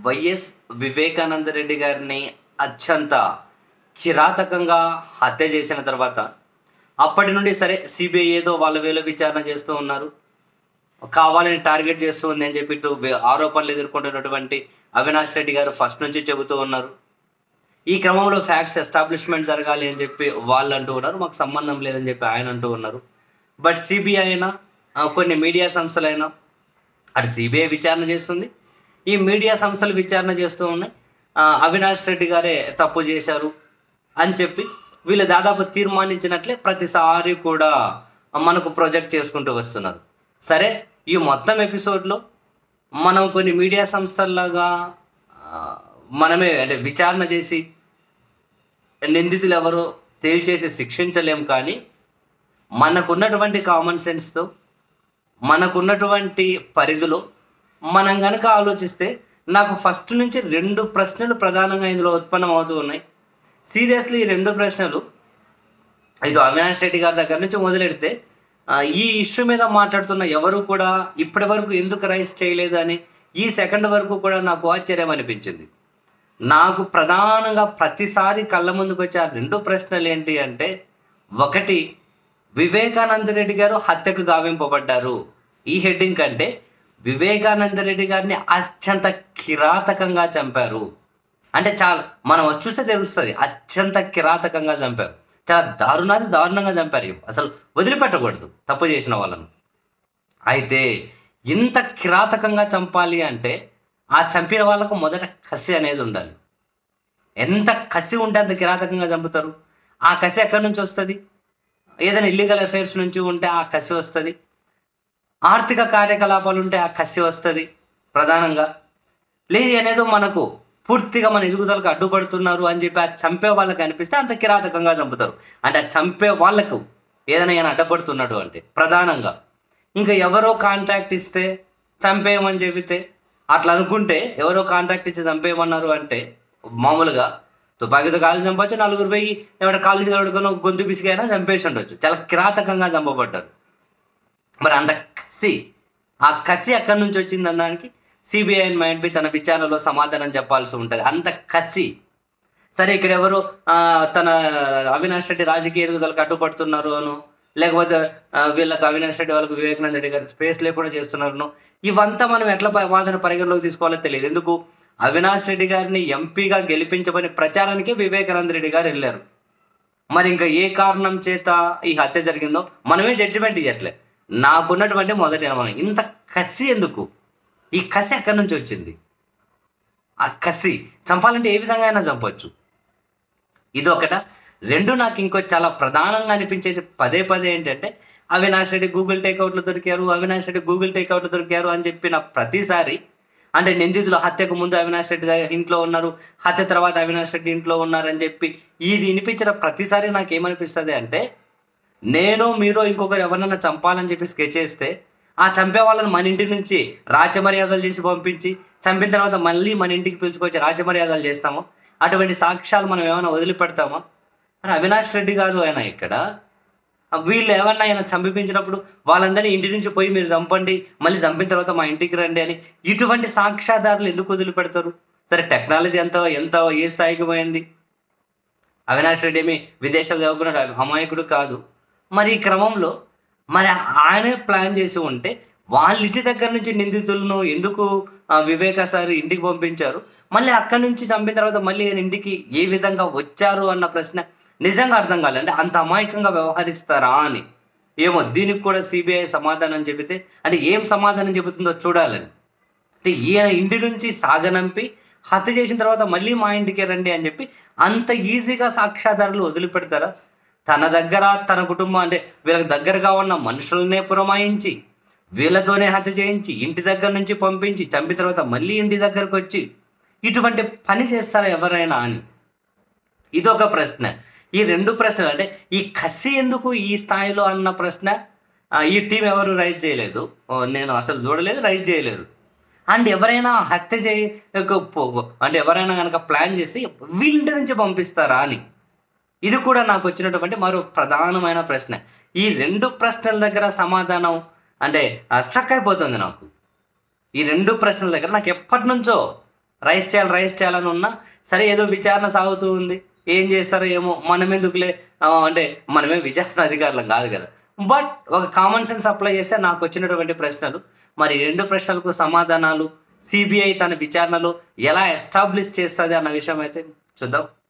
YS Vivekananda Reddy గారిని అత్యంత కిరాతకంగా హత్య చేసిన తర్వాత అప్పటి నుండి సరే సిబిఐ ఏదో వాళ్ళ వేలో విచారణ చేస్తూ ఉన్నారు కావాలని టార్గెట్ చేస్తూ ఉంది అని చెప్పి ఇటు వే- ఆరోపణలు ఎదుర్కొంటున్నటువంటి అవినాష్ రెడ్డి గారు ఫస్ట్ నుంచి చెబుతూ ఉన్నారు ఈ క్రమంలో ఫ్యాక్ట్స్ ఎస్టాబ్లిష్మెంట్ జరగాలి అని చెప్పి వాళ్ళు అంటూ ఉన్నారు మాకు సంబంధం లేదని చెప్పి ఆయన అంటూ ఉన్నారు బట్ సిబిఐ అయినా ఆ, కొన్ని మీడియా సంస్థలైనా అటు సిబిఐ విచారణ చేస్తుంది ఈ మీడియా సంస్థలు విచారణ చేస్తూ ఉన్నాయి ఆ, అవినాష్ రెడ్డి గారే తప్పు చేశారు అని చెప్పి వీళ్ళు దాదాపు తీర్మానించినట్లే ప్రతిసారి కూడా మనకు ప్రొజెక్ట్ చేసుకుంటూ వస్తున్నారు సరే ఈ మొత్తం ఎపిసోడ్లో మనం కొన్ని మీడియా సంస్థల్లాగా ఆ, మనమే అంటే విచారణ చేసి నిందితులు ఎవరో తేల్చేసి శిక్షించలేం కానీ మనకున్నటువంటి కామన్ సెన్స్తో మనకున్నటువంటి పరిధిలో మనం కనుక ఆలోచిస్తే నాకు ఫస్ట్ నుంచి రెండు ప్రశ్నలు ప్రధానంగా ఇందులో ఉత్పన్నం అవుతూ ఉన్నాయి సీరియస్లీ ఈ రెండు ప్రశ్నలు ఇటు అవినాష్ రెడ్డి గారి దగ్గర నుంచి మొదలెడితే ఆ, ఈ ఇష్యూ మీద మాట్లాడుతున్న ఎవరు కూడా ఇప్పటి వరకు ఎందుకు రైస్ చేయలేదు అని ఈ సెకండ్ వరకు కూడా నాకు ఆశ్చర్యం అనిపించింది నాకు ప్రధానంగా ప్రతిసారి కళ్ళ ముందుకు వచ్చే ఆ రెండు ప్రశ్నలు ఏంటి అంటే ఒకటి వివేకానంద రెడ్డి గారు హత్యకు గావింపబడ్డారు ఈ హెడ్డింగ్ కంటే వివేకానంద రెడ్డి గారిని అత్యంత కిరాతకంగా చంపారు అంటే చాలా మనం చూస్తే తెలుస్తుంది అత్యంత కిరాతకంగా చంపారు చాలా దారుణాది దారుణంగా చంపారు అసలు వదిలిపెట్టకూడదు తప్పు చేసిన వాళ్ళను అయితే ఇంత కిరాతకంగా చంపాలి అంటే ఆ చంపిన వాళ్ళకు మొదట కసి అనేది ఉండాలి ఎంత కసి ఉంటే అంత కిరాతకంగా చంపుతారు ఆ కసి ఎక్కడి నుంచి వస్తుంది ఏదైనా ఇల్లీగల్ అఫైర్స్ నుంచి ఉంటే ఆ కసి వస్తుంది ఆర్థిక కార్యకలాపాలు ఉంటే ఆ కసి వస్తుంది ప్రధానంగా లేదు అనేది మనకు పూర్తిగా మన ఎదుగుదలకు అడ్డుపడుతున్నారు అని చెప్పి ఆ చంపే వాళ్ళకి అనిపిస్తే అంత కిరాతకంగా చంపుతారు అంటే ఆ చంపే వాళ్ళకు ఏదైనా ఈయన అడ్డపడుతున్నాడు అంటే ప్రధానంగా ఇంకా ఎవరో కాంట్రాక్ట్ ఇస్తే చంపేయమని చెబితే అట్లా అనుకుంటే ఎవరో కాంట్రాక్ట్ ఇచ్చి చంపేయమన్నారు అంటే మామూలుగా తుపాకీతో కాలు చంపచ్చు నలుగురు పోయి ఏమైనా కాలు చదవడుకొని గొంతు పిసికైనా చంపేసి ఉండొచ్చు చాలా కిరాతకంగా చంపబడ్డారు మరి అంత కసి ఆ కసి ఎక్కడి నుంచి వచ్చింది అన్నానికి సిబిఐ అండ్ మైండ్ బి తన విచారణలో సమాధానం చెప్పాల్సి ఉంటుంది అంత కసి సరే ఇక్కడ ఎవరు ఆ, తన అవినాష్ రెడ్డి రాజకీయ ఎదుగుదలకు అడ్డుపడుతున్నారు అను లేకపోతే ఆ, వీళ్ళకి అవినాష్ రెడ్డి వాళ్ళకి వివేకానంద రెడ్డి గారు స్పేస్ లేకుండా చేస్తున్నారు ఇవంతా మనం ఎట్లా ప- వాదన పరిగణలోకి తీసుకోవాలో తెలియదు ఎందుకు అవినాష్ రెడ్డి గారిని ఎంపీగా గెలిపించమని ప్రచారానికి వివేకానంద రెడ్డి గారు వెళ్ళారు మరి ఇంకా ఏ కారణం చేత ఈ హత్య జరిగిందో మనమే జడ్జిమెంట్ ఇవ్వట్లే నాకున్నటువంటి మొదటి అనుమానం ఇంత కసి ఎందుకు ఈ కసి ఎక్కడి నుంచి వచ్చింది ఆ కసి చంపాలంటే ఏ విధంగా అయినా చంపొచ్చు ఇది ఒకట రెండు నాకు ఇంకో చాలా ప్రధానంగా అనిపించేది పదే పదే ఏంటంటే అవినాష్ రెడ్డి గూగుల్ టేక్అవుట్లు దొరికారు అవినాష్ రెడ్డి గూగుల్ టేక్అవుట్లు దొరికారు అని చెప్పిన ప్రతిసారి అంటే నిందితులు హత్యకు ముందు అవినాష్ రెడ్డి దగ్గర ఇంట్లో ఉన్నారు హత్య తర్వాత అవినాష్ రెడ్డి ఇంట్లో ఉన్నారని చెప్పి ఇది వినిపించిన ప్రతిసారి నాకు ఏమనిపిస్తుంది అంటే నేను మీరు ఇంకొకరు ఎవరినైనా చంపాలని చెప్పి స్కెచ్ చేస్తే ఆ చంపే వాళ్ళని మన ఇంటి నుంచి రాచమర్యాదలు చేసి పంపించి చంపిన తర్వాత మళ్ళీ మన ఇంటికి పిలుచుకొచ్చి రాచమర్యాదలు చేస్తాము అటువంటి సాక్ష్యాలు మనం ఏమైనా వదిలిపెడతామా మరి అవినాష్ రెడ్డి గారు ఆయన ఇక్కడ ఆ వీళ్ళు ఏమన్నా ఆయన చంపిపించినప్పుడు వాళ్ళందరినీ ఇంటి నుంచి పోయి మీరు చంపండి మళ్ళీ చంపిన తర్వాత మా ఇంటికి రండి అని ఇటువంటి సాక్ష్యాధారాలు ఎందుకు వదిలిపెడతారు సరే టెక్నాలజీ ఎంత ఎంత ఏ స్థాయికి పోయింది అవినాష్ రెడ్డి ఏమి విదేశాలు చదువుకున్నాడు అమాయకుడు కాదు మరి ఈ క్రమంలో మరి ఆయనే ప్లాన్ చేసి ఉంటే వాళ్ళ ఇంటి దగ్గర నుంచి నిందితులను ఎందుకు ఆ, వివేక సార్ ఇంటికి పంపించారు మళ్ళీ అక్కడి నుంచి చంపిన తర్వాత మళ్ళీ ఆయన ఇంటికి ఏ విధంగా వచ్చారు అన్న ప్రశ్న నిజంగా అర్థం కాలేదు అంటే అంత అమాయకంగా వ్యవహరిస్తారా అని ఏమో దీనికి కూడా సిబిఐ సమాధానం చెబితే అంటే ఏం సమాధానం చెబుతుందో చూడాలని అంటే ఈయన ఇంటి నుంచి సాగనంపి హత్య చేసిన తర్వాత మళ్ళీ మా ఇంటికి రండి అని చెప్పి అంత ఈజీగా సాక్ష్యాధారాలు వదిలిపెడతారా తన దగ్గర తన కుటుంబం అంటే వీళ్ళకి దగ్గరగా ఉన్న మనుషులనే పురమాయించి వీళ్ళతోనే హత్య చేయించి ఇంటి దగ్గర నుంచి పంపించి చంపిన తర్వాత మళ్ళీ ఇంటి దగ్గరకు వచ్చి ఇటువంటి పని చేస్తారా ఎవరైనా అని ఇదొక ప్రశ్న ఈ రెండు ప్రశ్నలు అంటే ఈ కసి ఎందుకు ఈ స్థాయిలో అన్న ప్రశ్న ఆ, ఈ టీం ఎవరు రైజ్ చేయలేదు ఓ, నేను అసలు చూడలేదు రైజ్ చేయలేదు అండ్ ఎవరైనా హత్య చేయ ఒక పో- అంటే ఎవరైనా కనుక ప్లాన్ చేస్తే వీళ్ళ నుంచి పంపిస్తారా అని ఇది కూడా నాకు వచ్చినటువంటి మరో ప్రధానమైన ప్రశ్న ఈ రెండు ప్రశ్నల దగ్గర సమాధానం అంటే స్ట్రక్ అయిపోతుంది నాకు ఈ రెండు ప్రశ్నల దగ్గర నాకు ఎప్పటి నుంచో రైస్ చేయాలి రైస్ చేయాలని ఉన్నా సరే ఏదో విచారణ సాగుతూ ఉంది ఏం చేస్తారో ఏమో మనం ఎందుకులే ఆ, అంటే మనమే విచారణ అధికారులం కాదు కదా బట్ ఒక కామన్ సెన్స్ అప్లై చేస్తే నాకు వచ్చినటువంటి ప్రశ్నలు మరి ఈ రెండు ప్రశ్నలకు సమాధానాలు సిబిఐ తన విచారణలో ఎలా ఎస్టాబ్లిష్ చేస్తుంది అన్న విషయం అయితే చూద్దాం